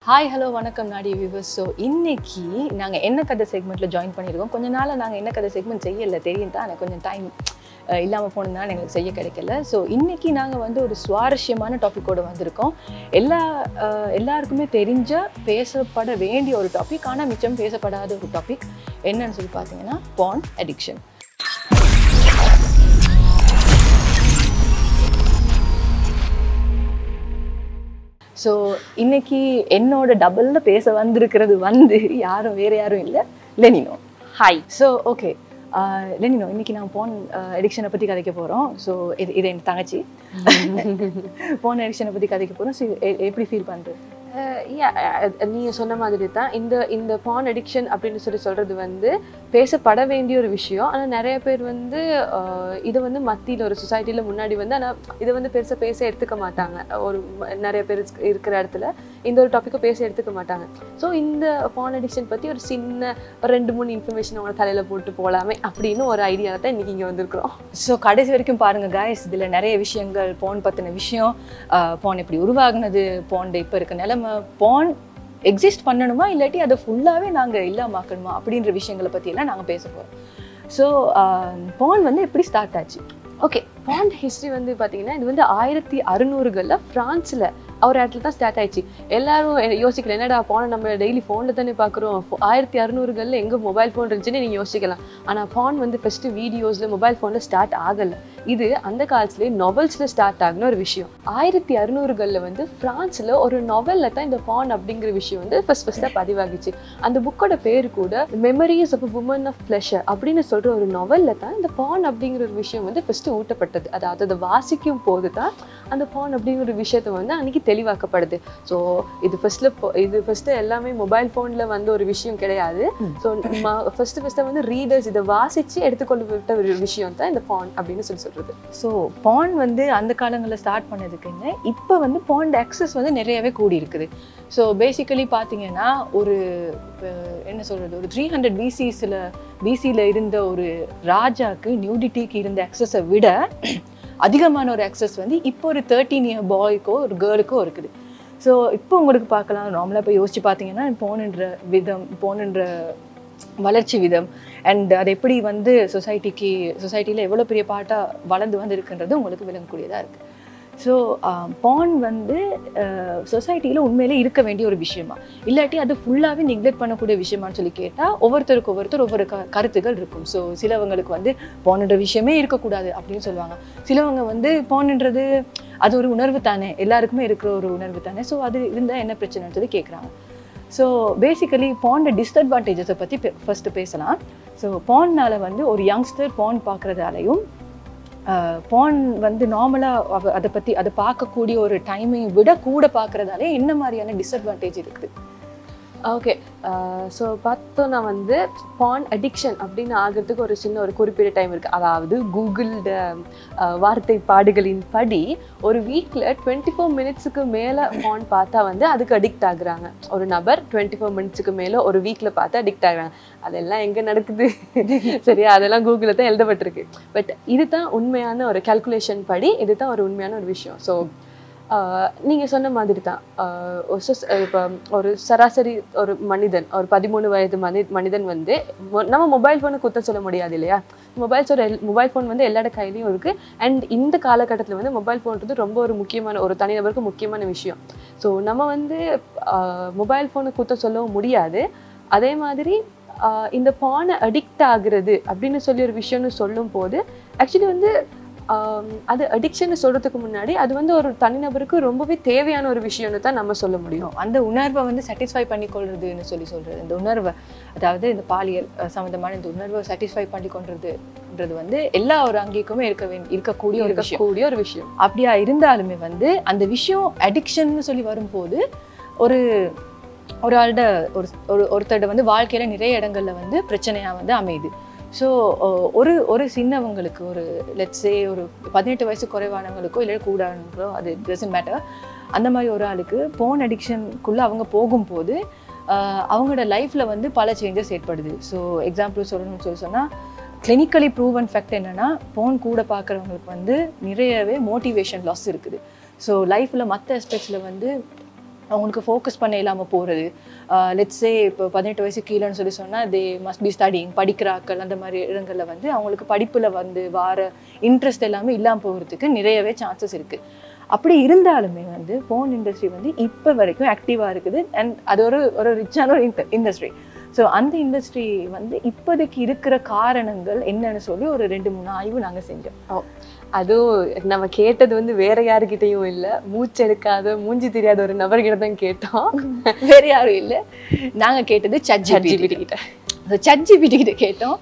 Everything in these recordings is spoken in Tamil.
ஹாய் ஹலோ வணக்கம் நாடி வியூவர்ஸ் ஸோ இன்னைக்கு நாங்கள் என்ன கதை செக்மெண்ட்டில் ஜாயின் பண்ணியிருக்கோம் கொஞ்ச நாளாக நாங்கள் என்ன கதை செக்மெண்ட் செய்யலை தெரியும் தான் எனக்கு கொஞ்சம் டைம் இல்லாமல் போனதுனால எங்களுக்கு செய்ய கிடைக்கல ஸோ இன்னைக்கு நாங்கள் வந்து ஒரு சுவாரஸ்யமான டாப்பிக்கோடு வந்திருக்கோம் எல்லா அஹ், எல்லாருக்குமே தெரிஞ்ச பேசப்பட வேண்டிய ஒரு டாபிக் ஆனால் மிச்சம் பேசப்படாத ஒரு டாபிக் என்னன்னு சொல்லி பார்த்தீங்கன்னா பான் அடிக்ஷன் ஸோ இன்னைக்கு என்னோட டபுளில் பேச வந்திருக்கிறது வந்து யாரும் வேற யாரும் இல்லை லெனினோ ஹாய் ஸோ ஓகே லெனினோ இன்னைக்கு நான் போன் எடிக்ஷனை பற்றி கதைக்க போகிறோம் ஸோ இது இது என் தங்கச்சி போன் எடிக்ஷனை பற்றி கதைக்க போகிறோம் ஸோ எப்படி ஃபீல் பண்ணுறது நீங்க சொன்ன மாதிரி தான் இந்த இந்த பான் அடிக்ஷன் அப்படின்னு சொல்லி சொல்றது வந்து பேசப்பட வேண்டிய ஒரு விஷயம் ஆனா நிறைய பேர் வந்து அஹ், இதை வந்து மத்தியில ஒரு சொசைட்டில முன்னாடி வந்து ஆனா இதை வந்து பெருசா பேச எடுத்துக்க மாட்டாங்க ஒரு ம- நிறைய பேர் இருக்க- இருக்கிற இடத்துல இந்த ஒரு டாப்பிக்கை பேச எடுத்துக்க மாட்டாங்க ஸோ இந்த பான் அடிக்ஷன் பத்தி ஒரு சின்ன ஒரு ரெண்டு மூணு இன்ஃபர்மேஷன் அவங்க தலையில போட்டு போலாமே அப்படின்னு ஒரு ஐடியா தான் இன்னைக்கு இங்க வந்திருக்கிறோம் ஸோ கடைசி வரைக்கும் பாருங்க காய்ஸ் இதில் நிறைய விஷயங்கள் போன் பற்றின விஷயம் போன் எப்படி உருவாகுனது போன் இப்போ இருக்க நிலைமை போன் எக்ஸிஸ்ட் பண்ணணுமா இல்லாட்டி அதை ஃபுல்லாகவே நாங்கள் இல்லாமாக்கணுமா அப்படின்ற விஷயங்களை பற்றியெல்லாம் நாங்கள் பேச போகிறோம் ஸோ போன் வந்து எப்படி ஸ்டார்ட் ஆச்சு ஓகே பாண்ட் ஹிஸ்ட்ரி வந்து பாத்தீங்கன்னா இது வந்து ஆயிரத்தி அறுநூறுகளில் ஃப்ரான்ஸில் அவர் இடத்துல தான் ஸ்டார்ட் ஆயிடுச்சு எல்லாரும் என்ன- யோசிக்கல என்னடா பானை நம்ம டெய்லி ஃபோனில் தானே பார்க்குறோம் ஆயிரத்தி அறுநூறுகளில் எங்கே மொபைல் ஃபோன் இருந்துச்சுன்னு நீங்கள் யோசிக்கலாம் ஆனால் பான் வந்து ஃபஸ்ட்டு வீடியோஸில் மொபைல் ஃபோனில் ஸ்டார்ட் ஆகலை இது அந்த காலத்துலேயே நாவல்ஸில் ஸ்டார்ட் ஆகின ஒரு விஷயம் ஆயிரத்தி அறுநூறுகளில் வந்து ஃப்ரான்ஸில் ஒரு நாவலில் தான் இந்த பான் அப்படிங்கிற விஷயம் வந்து ஃபஸ்ட் ஃபஸ்ட்டாக பதிவாகிச்சு அந்த புக்கோட பேர் கூட memories of women of pleasure அப்படின்னு சொல்கிற ஒரு நாவலில் தான் இந்த பான் அப்படிங்கிற ஒரு விஷயம் வந்து ஃபஸ்ட்டு ஊட்டப்பட்டது அதாவது அதை வாசிக்கும் போது தான் அந்த பான் அப்படிங்கிற ஒரு விஷயத்தை வந்து அன்னைக்கு தெளிவாக்கப்படுது ஸோ இது ஃபர்ஸ்ட்ல இது ஃபர்ஸ்ட்டு எல்லாமே மொபைல் ஃபோனில் வந்த ஒரு விஷயம் கிடையாது ஸோ ஃபர்ஸ்ட் ஃபர்ஸ்ட்டு வந்து ரீடர்ஸ் இதை வாசிச்சு எடுத்துக்கொள்ளப்பட்ட ஒரு விஷயம் தான் இந்த பான் அப்படின்னு சொல்லி சொல்றது ஸோ பான் வந்து அந்த காலங்களில் ஸ்டார்ட் பண்ணதுக்குங்க இப்போ வந்து பாண்ட் ஆக்சஸ் வந்து நிறையவே கூடி இருக்குது ஸோ பேசிக்கலி பார்த்தீங்கன்னா ஒரு அஹ், என்ன சொல்கிறது ஒரு த்ரீ ஹண்ட்ரட் பிசிஸில் பிசியில் இருந்த ஒரு ராஜாக்கு நியூடிட்டிக்கு இருந்த ஆக்சஸை விட அதிகமான ஒரு ஆக்சஸ் வந்து இப்போ ஒரு தேர்ட்டீன் இயர் பாய்க்கோ ஒரு கேர்ளுக்கோ இருக்குது ஸோ இப்போ உங்களுக்கு பார்க்கலாம் நார்மலாக இப்போ யோசிச்சு பார்த்தீங்கன்னா போனுன்ற விதம் போனுன்ற வளர்ச்சி விதம் அண்ட் அது எப்படி வந்து சொசைட்டிக்கு சொசைட்டியில் எவ்வளோ பெரிய பாட்டாக வளர்ந்து வந்திருக்குன்றது உங்களுக்கு விளங்கக்கூடியதாக இருக்குது ஸோ பான் வந்து சொசைட்டியில் உண்மையிலே இருக்க வேண்டிய ஒரு விஷயமா இல்லாட்டி அது ஃபுல்லாகவே நெக்லெக்ட் பண்ணக்கூடிய விஷயமான்னு சொல்லி கேட்டால் ஒவ்வொருத்தருக்கு ஒவ்வொருத்தர் ஒவ்வொரு க கருத்துகள் இருக்கும் ஸோ சிலவங்களுக்கு வந்து பானுன்ற விஷயமே இருக்கக்கூடாது அப்படின்னு சொல்லுவாங்க சிலவங்க வந்து பானுன்றது அது ஒரு உணர்வு தானே எல்லாருக்குமே இருக்கிற ஒரு உணர்வு தானே ஸோ அது இருந்தால் என்ன பிரச்சனைன்னு சொல்லி கேட்குறாங்க ஸோ பேசிக்கலி பாண்ட் டிஸ்அட்வான்டேஜஸை பற்றி ஃபஸ்ட்டு பேசலாம் ஸோ பான்னால் வந்து ஒரு யங்ஸ்டர் பான் பார்க்குறதாலையும் பான் வந்து நார்மலாக அதை பற்றி அதை பார்க்கக்கூடிய ஒரு டைமையும் விட கூட பார்க்குறதாலே என்ன மாதிரியான டிஸ்அட்வான்டேஜ் இருக்குது ஓகே ஸோ பார்த்தோன்னா வந்து பான் அடிக்ஷன் அப்படின்னு ஆகிறதுக்கு ஒரு சின்ன ஒரு குறிப்பிட்ட டைம் இருக்குது அதாவது கூகுளோட வார்த்தை பாடுகளின் படி ஒரு வீக்கில் டுவெண்ட்டி ஃபோர் மினிட்ஸுக்கு மேலே பான் பார்த்தா வந்து அதுக்கு அடிக்ட் ஆகுறாங்க ஒரு நபர் டுவெண்ட்டி ஃபோர் மினிட்ஸுக்கு மேலே ஒரு வீக்கில் பார்த்து அடிக்ட் ஆகுறாங்க அதெல்லாம் எங்கே நடக்குது சரியா அதெல்லாம் கூகுளில் தான் எழுதப்பட்டிருக்கு பட் இதுதான் உண்மையான ஒரு கால்குலேஷன் படி இதுதான் ஒரு உண்மையான ஒரு விஷயம் ஸோ நீங்கள் சொன்ன மாதிரி தான் ஆஹ் ஒரு சொஸ்- இப்போ ஒரு சராசரி ஒரு மனிதன் ஒரு பதிமூணு வயது மனி மனிதன் வந்து மொ- நம்ம மொபைல் ஃபோனை குத்த சொல்ல முடியாது இல்லையா மொபைல் ஃபோன் மொபைல் ஃபோன் வந்து எல்லாரோட கையிலையும் இருக்குது அண்ட் இந்த காலகட்டத்தில் வந்து மொபைல் ஃபோன்றது ரொம்ப ஒரு முக்கியமான ஒரு தனிநபருக்கு முக்கியமான விஷயம் ஸோ நம்ம வந்து மொபைல் ஃபோனை குத்த சொல்லவும் முடியாது அதே மாதிரி ஆஹ் இந்த பானை அடிக்ட் ஆகுறது அப்படின்னு சொல்லி ஒரு விஷயம்னு சொல்லும் போது ஆக்சுவலி வந்து ஆம், அது அடிக்ஷன் சொல்றதுக்கு முன்னாடி அது வந்து ஒரு தனிநபருக்கு ரொம்பவே தேவையான ஒரு விஷயம்னு தான் நம்ம சொல்ல முடியும் அந்த உணர்வை வந்து சாட்டிஸ்ஃபை பண்ணிக்கொள்றதுன்னு சொல்லி சொல்கிறது இந்த உணர்வை அதாவது இந்த பாலியல் அஹ், சம்மந்தமான இந்த உணர்வை சாட்டிஸ்ஃபை பண்ணிக்கொள்றதுன்றது வந்து எல்லா ஒரு அங்கேயுமே இருக்க வேண்டிய இருக்கக்கூடிய ஒரு விஷயம் இருக்கக்கூடிய ஒரு விஷயம் அப்படியா இருந்தாலுமே வந்து அந்த விஷயம் அடிக்ஷன் சொல்லி வரும்போது ஒரு ஒரு ஆள்ட ஒரு ஒரு ஒருத்தரோட வந்து வாழ்க்கையில நிறைய இடங்கள்ல வந்து பிரச்சனையா வந்து அமையுது ஸோ ஒரு ஒரு சின்னவங்களுக்கு ஒரு லெட்ஸே ஒரு பதினெட்டு வயசு குறைவானவங்களுக்கோ இல்லை கூடானவங்களோ அது டசன்ட் மேட்டர் அந்த மாதிரி ஒரு ஆளுக்கு போன் அடிக்ஷனுக்குள்ளே அவங்க போகும்போது ஆஹ் அவங்களோட லைஃப்பில் வந்து பல சேஞ்சஸ் ஏற்படுது ஸோ எக்ஸாம்பிள் சொல்லணும்னு சொல்லி சொன்னால் கிளினிக்கலி ப்ரூவன் ஃபேக்ட் என்னன்னா ஃபோன் கூட பார்க்குறவங்களுக்கு வந்து நிறையவே மோட்டிவேஷன் லாஸ் இருக்குது ஸோ லைஃப்பில் மற்ற அஸ்பெக்ட்ஸில் வந்து அவங்களுக்கு ஃபோக்கஸ் பண்ண இல்லாமல் போகிறது லெட்ஸே இப்போ பதினெட்டு வயசு கீழேன்னு சொல்லி சொன்னால் தே மஸ்ட் பி ஸ்டடிங் படிக்கிறாக்கள் அந்த மாதிரி இடங்களில் வந்து அவங்களுக்கு படிப்பில் வந்து வார இன்ட்ரெஸ்ட் எல்லாமே இல்லாமல் போகிறதுக்கு நிறையவே சான்சஸ் இருக்குது அப்படி இருந்தாலுமே வந்து ஃபோன் இண்டஸ்ட்ரி வந்து இப்போ வரைக்கும் ஆக்டிவாக இருக்குது அண்ட் அது ஒரு ஒரு ரிச்சான ஒரு இண்டஸ்ட்ரி ஸோ அந்த இண்டஸ்ட்ரி வந்து இப்போதைக்கு இருக்கிற காரணங்கள் என்னன்னு சொல்லி ஒரு ரெண்டு மூணு ஆய்வு நாங்கள் செஞ்சோம் அதுவும் நம்ம கேட்டது வந்து வேற யாருக்கிட்டையும் இல்ல மூச்செடுக்காத மூஞ்சி தெரியாத ஒரு நபர்கிட்ட தான் கேட்டோம் வேற யாரும் இல்லை நாங்கள் கேட்டது சட் GPT கிட்ட ஸோ சட் ஜிபிடி கிட்ட கேட்டோம்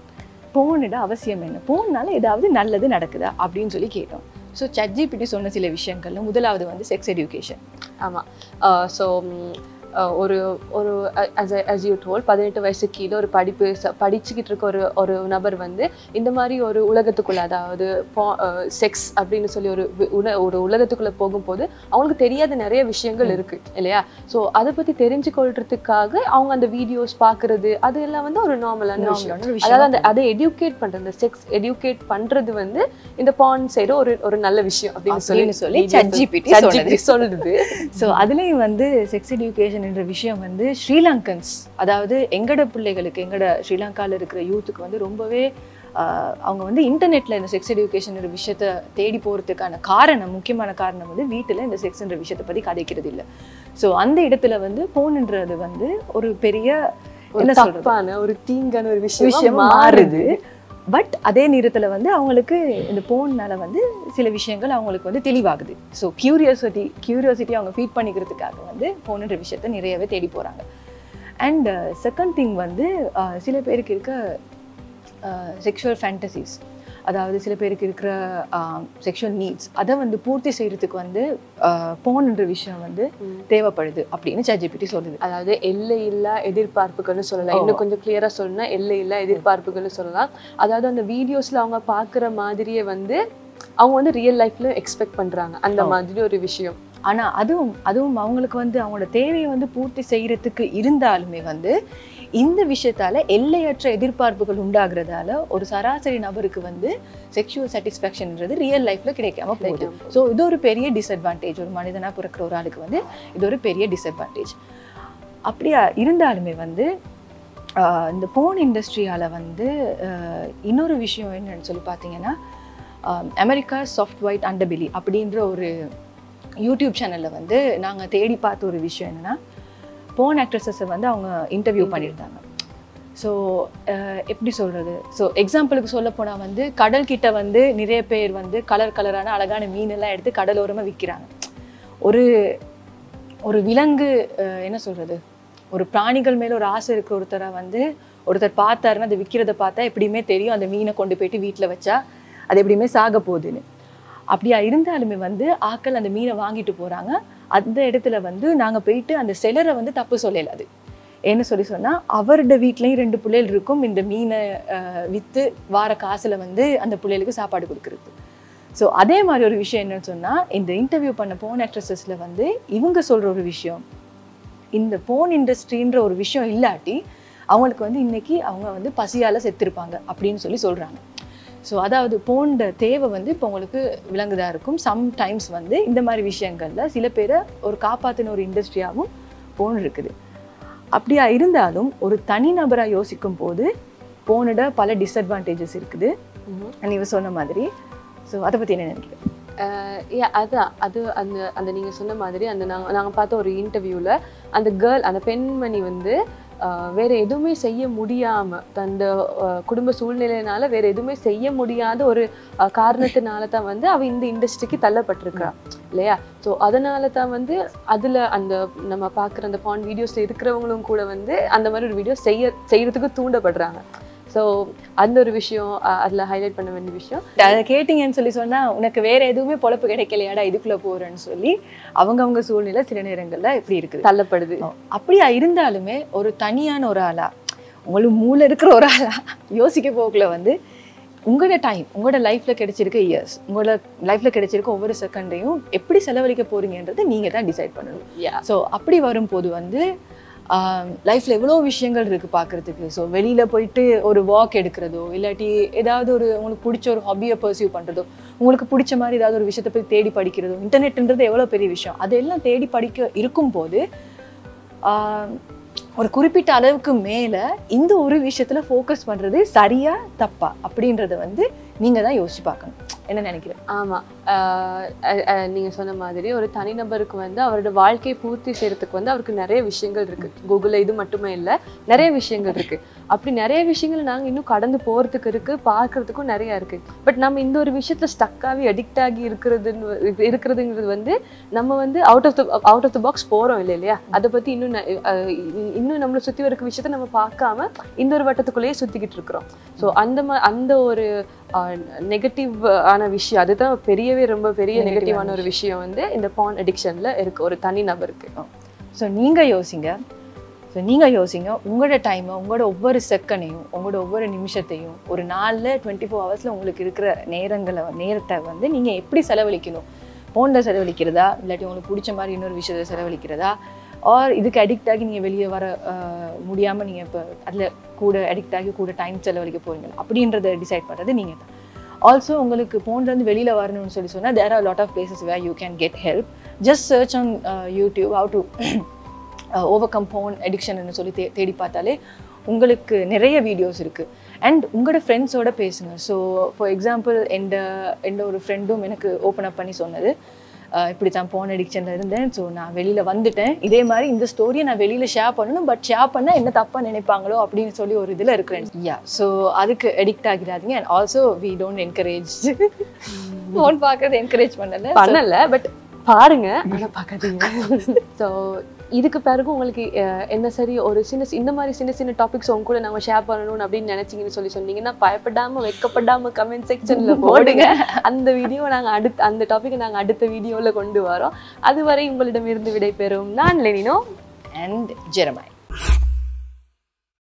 போனிட அவசியம் என்ன போனால ஏதாவது நல்லது நடக்குதா அப்படின்னு சொல்லி கேட்டோம் ஸோ சட் ஜிபிடி சொன்ன சில விஷயங்கள்ல முதலாவது வந்து செக்ஸ் எஜுகேஷன் ஆமா ஸோ ஒரு ஒரு அஸ் யூ டோல் பதினெட்டு வயசு கீழே ஒரு படிப்பு ச- படிச்சுக்கிட்டு இருக்க ஒரு ஒரு நபர் வந்து இந்த மாதிரி ஒரு உலகத்துக்குள்ள அதாவது செக்ஸ் அப்படின்னு சொல்லி ஒரு வி- உல ஒரு உலகத்துக்குள்ள போகும்போது அவங்களுக்கு தெரியாத நிறைய விஷயங்கள் இருக்கு இல்லையா ஸோ அதை பத்தி தெரிஞ்சு கொள்றதுக்காக அவங்க அந்த வீடியோஸ் பார்க்கிறது அது எல்லாம் வந்து ஒரு நார்மலான விஷயம் நார்மலான அதாவது அந்த விஷயம் அதை எடுகேட் பண்றது அந்த செக்ஸ் எடுகேட் பண்றது வந்து இந்த பான் செய்யற ஒரு ஒரு நல்ல விஷயம் அப்படின்னு சொல்லி அப்படின்னு சொல்லி videos ChatGPT ChatGPT சொல்லுது ஸோ அதுலேயும் வந்து செக்ஸ் எஜுகேஷன் என்ற விஷயம் வந்து ஸ்ரீலங்கன்ஸ் அதாவது எங்கட பிள்ளைகளுக்கு எங்கட ஸ்ரீலங்காவில் இருக்கிற யூத்துக்கு வந்து ரொம்பவே ஆஹ், அவங்க வந்து இன்டர்நெட்டில் இந்த செக்ஸ் எஜுகேஷன் விஷயத்த தேடி போகிறதுக்கான காரணம் முக்கியமான காரணம் வந்து வீட்டில் இந்த செக்ஸ்ன்ற விஷயத்தை பற்றி கதைக்கிறது இல்லை ஸோ அந்த இடத்துல வந்து ஃபோனுன்றது வந்து ஒரு பெரிய ஒரு என்ன சொல்றது தப்பான ஒரு தீங்கான ஒரு விஷயம் விஷயமா மாறுது பட் அதே நேரத்தில் வந்து அவங்களுக்கு இந்த போன்னால வந்து சில விஷயங்கள் அவங்களுக்கு வந்து தெளிவாகுது ஸோ கியூரியாசிட்டி கியூரியாசிட்டி அவங்க ஃபீட் பண்ணிக்கிறதுக்காக வந்து போனுன்ற விஷயத்த நிறையவே தேடி போகிறாங்க அண்ட் செகண்ட் திங் வந்து அஹ், சில பேருக்கு இருக்க செக்ஷுவல் ஃபேண்டசிஸ் அதாவது சில பேருக்கு இருக்கிற செக்ஷுவல் நீட்ஸ் அதை வந்து பூர்த்தி செய்யறதுக்கு வந்து போன்ன்ற விஷயம் வந்து ம். தேவைப்படுது அப்படின்னு சாட்ஜிபிட்டி சொல்லுது அதாவது எல்லை இல்லா எதிர்பார்ப்புகள்னு சொல்லலாம் ஆமா. இன்னும் கொஞ்சம் கிளியரா சொல்லணும்னா எல்லை இல்லா எதிர்பார்ப்புகள்னு சொல்லலாம் அதாவது அந்த வீடியோஸ்ல அவங்க பாக்குற மாதிரியே வந்து அவங்க வந்து ரியல் லைஃப்ல எக்ஸ்பெக்ட் பண்றாங்க அந்த ஆமா. மாதிரி ஒரு விஷயம் ஆனா அதுவும் அதுவும் அவங்களுக்கு வந்து அவங்களோட தேவையை வந்து பூர்த்தி செய்யறதுக்கு இருந்தாலுமே வந்து இந்த விஷயத்தால எல்லையற்ற எதிர்பார்ப்புகள் உண்டாகிறதால ஒரு சராசரி நபருக்கு வந்து செக்ஷுவல் சாட்டிஸ்ஃபேக்ஷன்ன்றது ரியல் லைஃப்ல கிடைக்காம போகுது கிடைக்காம போகுது. ஸோ இது ஒரு பெரிய டிஸ்அட்வான்டேஜ் ஒரு மனிதனா பிறக்கிற ஒரு ஆளுக்கு வந்து இது ஒரு பெரிய டிஸ்அட்வான்டேஜ் அப்படியா இருந்தாலுமே வந்து ஆஹ், இந்த ஃபோன் இண்டஸ்ட்ரியால வந்து ஆஹ், இன்னொரு விஷயம் என்னன்னு சொல்லி பார்த்தீங்கன்னா அமெரிக்கா சாஃப்ட் ஒயிட் அண்டபிலி அப்படின்ற ஒரு யூடியூப் சேனலில் வந்து நாங்கள் தேடி பார்த்த ஒரு விஷயம் என்னன்னா போன் ஆக்ட்ரஸஸை வந்து அவங்க இன்டர்வியூ பண்ணியிருந்தாங்க ஸோ எப்படி சொல்கிறது ஸோ எக்ஸாம்பிளுக்கு சொல்ல போனால் வந்து கடல் கிட்ட வந்து நிறைய பேர் வந்து கலர் கலரான அழகான மீனெல்லாம் எடுத்து கடலோரமாக விற்கிறாங்க ஒரு ஒரு விலங்கு அஹ், என்ன சொல்கிறது ஒரு பிராணிகள் மேலே ஒரு ஆசை இருக்கிற ஒருத்தரை வந்து ஒருத்தர் பார்த்தாருன்னா அதை விற்கிறத பார்த்தா எப்படியுமே தெரியும் அந்த மீனை கொண்டு போயிட்டு வீட்டில் வச்சா அது எப்படியுமே சாக போகுதுன்னு அப்படியா இருந்தாலுமே வந்து ஆட்கள் அந்த மீனை வாங்கிட்டு போறாங்க அந்த இடத்துல வந்து நாங்க போயிட்டு அந்த செலரை வந்து தப்பு சொல்லல அது என்ன சொல்லி சொன்னா அவரோட வீட்லயும் ரெண்டு பிள்ளைகள் இருக்கும் இந்த மீனை அஹ், வித்து வார காசுல வந்து அந்த பிள்ளைகளுக்கு சாப்பாடு கொடுக்கறது ஸோ அதே மாதிரி ஒரு விஷயம் என்னன்னு சொன்னா இந்த இன்டர்வியூ பண்ண போன் ஆக்ட்ரஸஸ்ல வந்து இவங்க சொல்ற ஒரு விஷயம் இந்த போன் இண்டஸ்ட்ரின்ற ஒரு விஷயம் இல்லாட்டி அவங்களுக்கு வந்து இன்னைக்கு அவங்க வந்து பசியால செத்துருப்பாங்க அப்படின்னு சொல்லி சொல்றாங்க ஸோ அதாவது போன்ற தேவை வந்து இப்போ உங்களுக்கு விளங்குதா இருக்கும் சம்டைம்ஸ் வந்து இந்த மாதிரி விஷயங்கள்ல சில பேரை ஒரு காப்பாத்தின ஒரு இண்டஸ்ட்ரியாகவும் போன் இருக்குது அப்படியா இருந்தாலும் ஒரு தனிநபரா யோசிக்கும் போது போனோட பல டிஸ்அட்வான்டேஜஸ் இருக்குது நீங்க சொன்ன மாதிரி ஸோ அதை பத்தி என்ன நினைக்கிறேன் Yeah, அதான் அது அந்த அந்த நீங்க சொன்ன மாதிரி அந்த நாங்க நாங்க பார்த்த ஒரு இன்டர்வியூல அந்த கேர்ள் அந்த பெண்மணி வந்து ஆஹ், வேற எதுவுமே செய்ய முடியாம தந்த ஆஹ், குடும்ப சூழ்நிலையினால வேற எதுவுமே செய்ய முடியாத ஒரு ஆஹ், காரணத்தினால தான் வந்து அவ இந்த இண்டஸ்ட்ரிக்கு தள்ளப்பட்டிருக்கா இல்லையா ஸோ அதனால தான் வந்து அதுல அந்த நம்ம பார்க்குற அந்த பான் வீடியோஸ்ல இருக்கிறவங்களும் கூட வந்து அந்த மாதிரி ஒரு வீடியோ செய்ய செய்யறதுக்கு தூண்டப்படுறாங்க ஸோ அந்த ஒரு விஷயம் ஆஹ், அதுல ஹைலைட் பண்ண வேண்டிய விஷயம் அதை கேட்டீங்கன்னு சொல்லி சொன்னா உனக்கு வேற எதுவுமே பொழப்பு கிடைக்கலையாடா இதுக்குள்ள போறேன்னு சொல்லி அவங்கவங்க சூழ்நிலை சில நேரங்கள்ல இப்படி இருக்குது தள்ளப்படுது அப்படியா இருந்தாலுமே ஒரு தனியான ஒரு ஆளா உங்களுக்கு மூளை இருக்கிற ஒரு ஆளா யோசிக்க போக்குல வந்து உங்களோட டைம் உங்களோட லைஃப்ல கிடைச்சிருக்க இயர்ஸ் உங்களோட லைஃப்ல கிடைச்சிருக்க ஒவ்வொரு செகண்டையும் எப்படி செலவழிக்க போறீங்கன்றதை நீங்க தான் டிசைட் பண்ணணும் Yeah. ஸோ அப்படி வரும்போது வந்து லைஃப்பில் எவ்வளோ விஷயங்கள் இருக்குது பார்க்குறதுக்கு ஸோ வெளியில் போயிட்டு ஒரு வாக் எடுக்கிறதோ இல்லாட்டி ஏதாவது ஒரு உங்களுக்கு பிடிச்ச ஒரு ஹாபியை பர்சியூ பண்ணுறதோ உங்களுக்கு பிடிச்ச மாதிரி ஏதாவது ஒரு விஷயத்தை போய் தேடி படிக்கிறதோ இன்டர்நெட்ன்றது எவ்வளோ பெரிய விஷயம் அதெல்லாம் தேடி படிக்க இருக்கும்போது ஆஹ், ஒரு குறிப்பிட்ட அளவுக்கு மேலே இந்த ஒரு விஷயத்தில் ஃபோக்கஸ் பண்ணுறது சரியா தப்பா அப்படின்றத வந்து நீங்கள் தான் யோசிச்சு பார்க்கணும் என்ன நினைக்கிறேன் ஆமா ஆஹ் அஹ் அஹ் நீங்க சொன்ன மாதிரி ஒரு தனிநபருக்கு வந்து அவரோட வாழ்க்கையை பூர்த்தி செய்யறதுக்கு வந்து அவருக்கு நிறைய விஷயங்கள் இருக்கு கூகுள்ல இது மட்டுமே இல்ல நிறைய விஷயங்கள் இருக்கு அப்படி நிறைய விஷயங்கள் நாங்க இன்னும் கடந்து போறதுக்கு இருக்கு பார்க்கறதுக்கும் நிறைய இருக்கு பட் நம்ம இந்த ஒரு விஷயத்துல ஸ்டக்காகி அடிக்ட் ஆகி இருக்கிறதுன்னு இருக்கிறதுங்கிறது வந்து நம்ம வந்து out of the out of the box போறோம் இல்லை இல்லையா அதை பத்தி இன்னும் ந- அஹ் இன்னும் நம்மளை சுத்தி இருக்க விஷயத்த நம்ம பார்க்காம இந்த ஒரு வட்டத்துக்குள்ளேயே சுத்திக்கிட்டு இருக்கிறோம் ஸோ அந்த மா அந்த ஒரு நெகட்டிவ் ஆன விஷயம் அதுதான் பெரியவே ரொம்ப பெரிய Negative நெகட்டிவான ஆன ஒரு விஷயம் வந்து இந்த பான் அடிக்ஷன்ல இருக்கு ஒரு தனி நபருக்கு ஸோ நீங்கள் யோசிங்க ஸோ நீங்கள் யோசிங்க உங்களோட டைமை உங்களோட ஒவ்வொரு செகண்டையும் உங்களோட ஒவ்வொரு நிமிஷத்தையும் ஒரு நாளில் டுவெண்ட்டி ஃபோர் ஹவர்ஸில் உங்களுக்கு இருக்கிற நேரங்களை நேரத்தை வந்து நீங்கள் எப்படி செலவழிக்கணும் ஃபோனில் செலவழிக்கிறதா இல்லாட்டி உங்களுக்கு பிடிச்ச மாதிரி இன்னொரு விஷயத்தை செலவழிக்கிறதா ஆர் இதுக்கு அடிக்ட் ஆகி நீங்கள் வெளியே வர முடியாமல் நீங்கள் இப்போ அதில் கூட அடிக்ட் ஆகி கூட டைம் செலவழிக்க போறீங்க அப்படின்றத டிசைட் பண்ணுறது நீங்கள் தான் ஆல்சோ உங்களுக்கு ஃபோன்லேருந்து வெளியில் வரணும்னு சொல்லி சொன்னால் there are lot of places where you can get help just search on YouTube how to overcome phone அடிக்ஷன்னு சொல்லி தே தேடி பார்த்தாலே உங்களுக்கு நிறைய வீடியோஸ் இருக்குது அண்ட் உங்களோட ஃப்ரெண்ட்ஸோட பேசுங்க ஸோ ஃபார் எக்ஸாம்பிள் எந்த எந்த ஒரு ஃப்ரெண்டும் எனக்கு ஓப்பன் அப் பண்ணி சொன்னது அஹ் இப்படி தான் போன் அடிக்ஷனில் இருந்தேன் ஸோ நான் வெளியில் வந்துட்டேன் இதே மாதிரி இந்த ஸ்டோரியை நான் வெளியில் ஷேர் பண்ணணும் பட் ஷேர் பண்ணால் என்ன தப்பாக நினைப்பாங்களோ அப்படின்னு சொல்லி ஒரு இதில் இருக்கிறேன் யா ஸோ அதுக்கு அடிக்ட் ஆகிடாதீங்க and also we don't encourage phone பார்க்கறது என்கரேஜ் பண்ணல பண்ணல பட் பாருங்க ஆனா பார்க்காதீங்க ஸோ இதுக்கு பிறகு உங்களுக்கு அஹ், என்ன சரி ஒரு சின்ன சி- இந்த மாதிரி சின்ன சின்ன டாபிக்ஸ் உங்க கூட நாங்க ஷேர் பண்ணணும் அப்படின்னு நினைச்சீங்கன்னு சொல்லி சொன்னீங்கன்னா பயப்படாம வெக்கப்படாம கமெண்ட் செக்ஷன்ல போடுங்க அந்த வீடியோ நாங்க அடுத்த அந்த டாபிக் நாங்க அடுத்த வீடியோல கொண்டு வரோம் அதுவரை உங்களிடமிருந்து விடைபெறும் நான் லெனினோ அண்ட் ஜெரமாய்